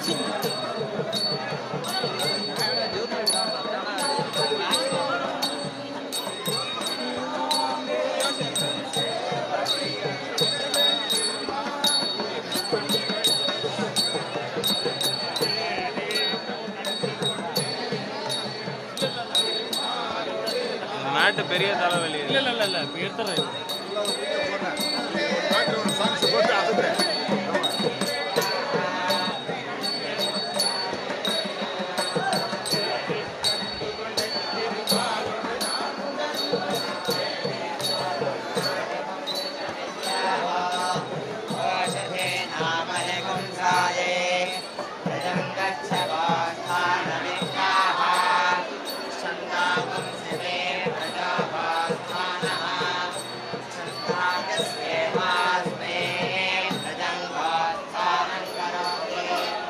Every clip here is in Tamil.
மேட்டு பெரிய தலைவலி இல்ல இல்ல இல்ல இல்ல இப்ப எடுத்துறேன் ओषधे नामहे पुंसाये प्रजं गच्छ गोस्थानमित्याह छन्दागं शिवे प्रजापास्थानः छन्दागस्येवास्मे प्रजं गोस्थानं करोति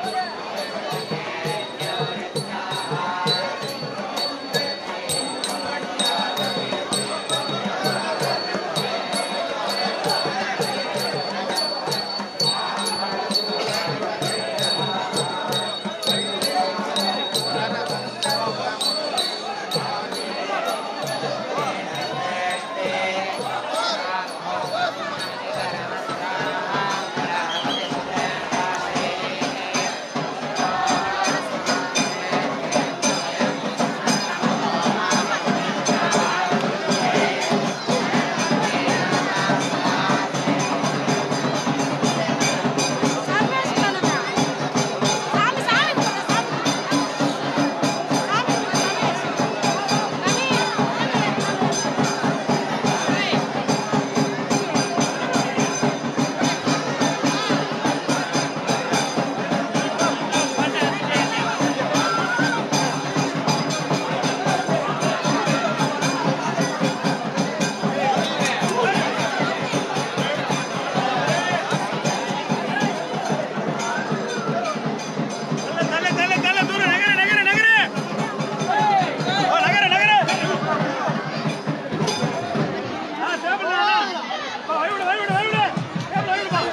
தல தல தல தூரம் நகர நகர நகர ஓ நகர நகர ஆ டேபிள் வா வைவிடு வைவிடு வைவிடு டேபிள் வைவிடு பா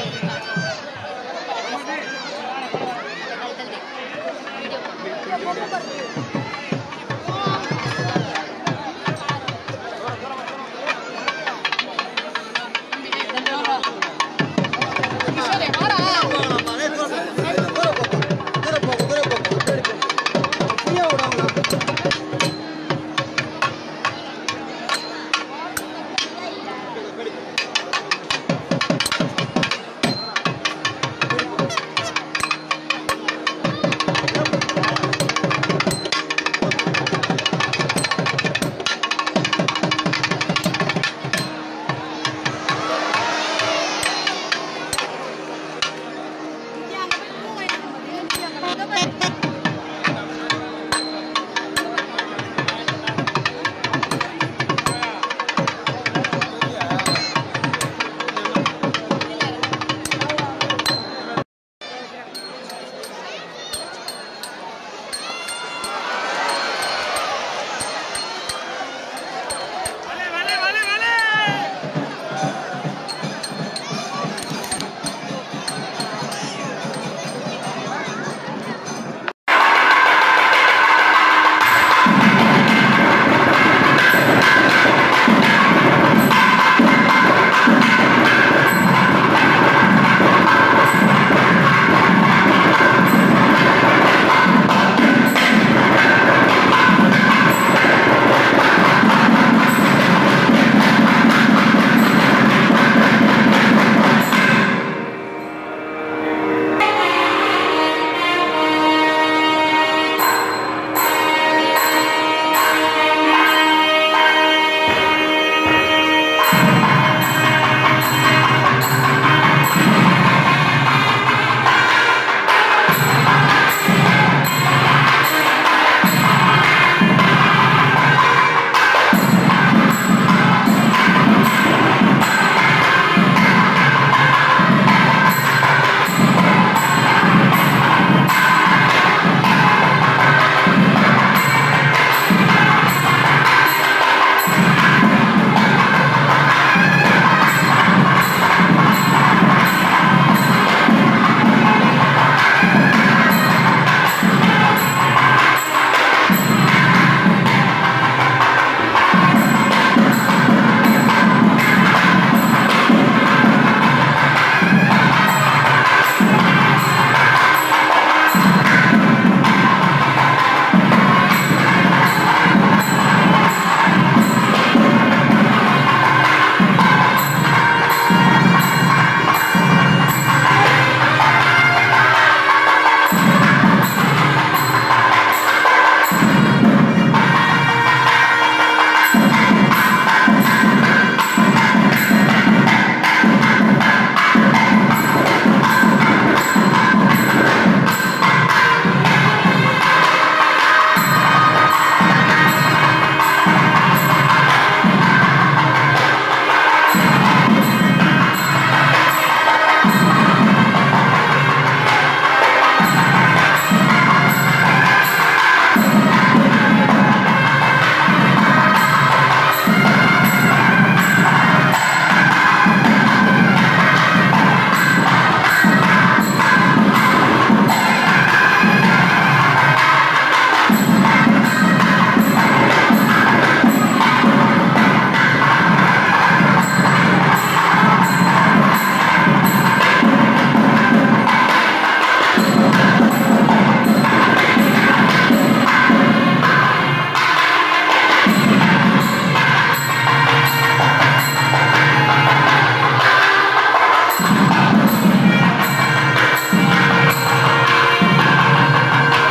வலே வலே வலே வலே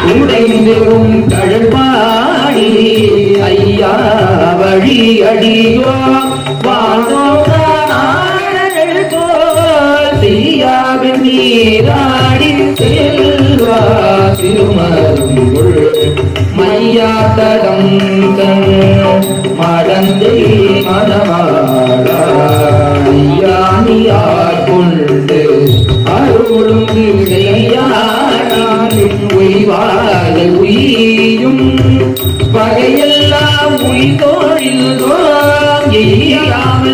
உடைந்தும் கழுப்பாடி ஐயா வழி அடியோ வானோர்கள் போல் தீயாவின் நீராடி செல்வா திருமருங்குள் மையாத்தடம் கண் மடந்தை மனவாடியானியார் கொண்டு அருளும் விளையாடின் உய்வாத உயும் பகையெல்லாம் உயிர்தோழில் எய்யாமல்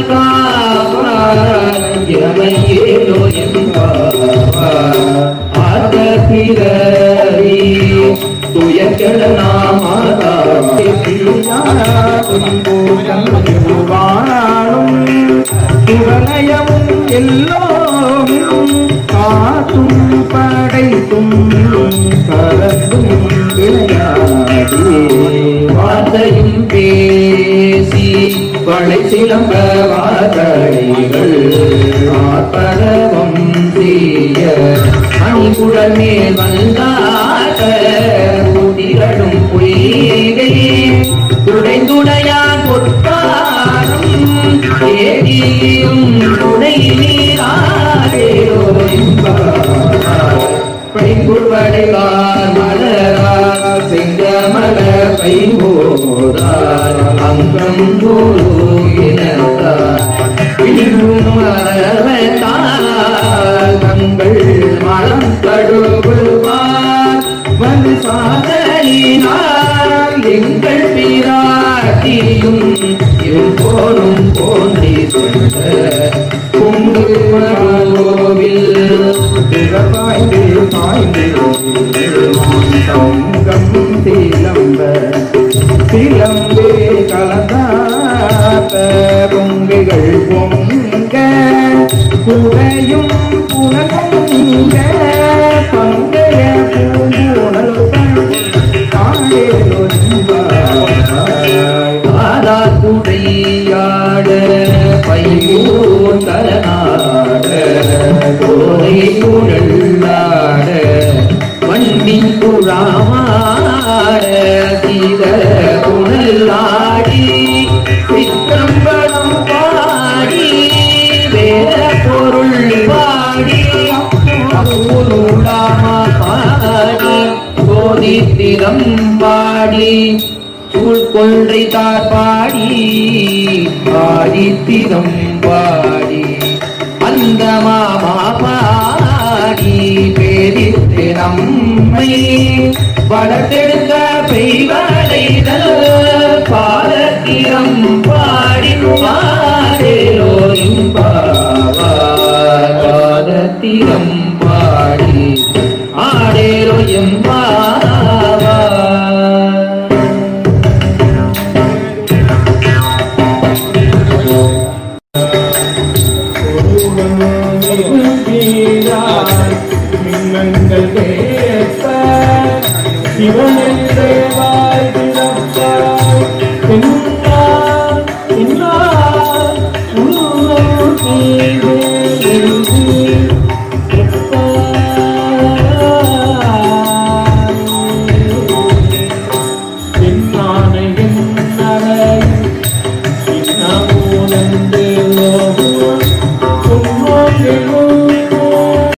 காப்பாயோ என்பார் ஆத்த பிறவி துயர்கட வாழும் சுவலயமும் எல்லோரும் காத்தும் படைத்தும் கலந்தும் விளையாடி வார்த்தையும் பேசி வளை சிலம்ப வார்த்தைகள் ஆர்ப்பரவம் செய்ய மணிக்குழல் மேல் வந்தாக குதிரடும் பொய்கை துடைந்துடையான் பொற்பாரம் ஏடியும் துணை நீராடேரோ பைங்குள்வடைவார் மலரார் செங்கமல பைபோதார் அங்கம் இனத்தார் பிடிக்கும் மரவத்தார் தங்கள் மனம் கடுகுள்வார் வந்து சாதலினார் எங்கள் பிராட்டியும் எப்போதும் போன்றி சென்ற குண்டு மரோவில் பாய்ந்து பாய்ந்து தங்கம் சிலம்ப சிலம்பே கலந்தாத்த பொங்குகள் பொங்க குடையும் புனகங்க பங்கைய பூங்குணல் காடேலொன்பாய் ஆதா குடையாட பையூர் தலநாட கோதை குழலாட வண்டி குழாமாட சீத குழலாடி சித்திரம்பலம் பாடி வேற பொருள் பாடி அப்பொருளாமா பாடி கோதித்திரம் பாடி சூழ் கொன்றை தார் பாடி ஆதித்திரம் பாடி அந்த மாமா பாடி பேரித்து நம்மை வளர்த்தெடுத்த பெய்வடைதல் பாலத்திரம் பாடி பாடேலோரும் பாவார் பாதத்திரம் பாடி ஆடேலோ எம்பாவார் மின்னங்கள் கேட்ப சிவனென்ற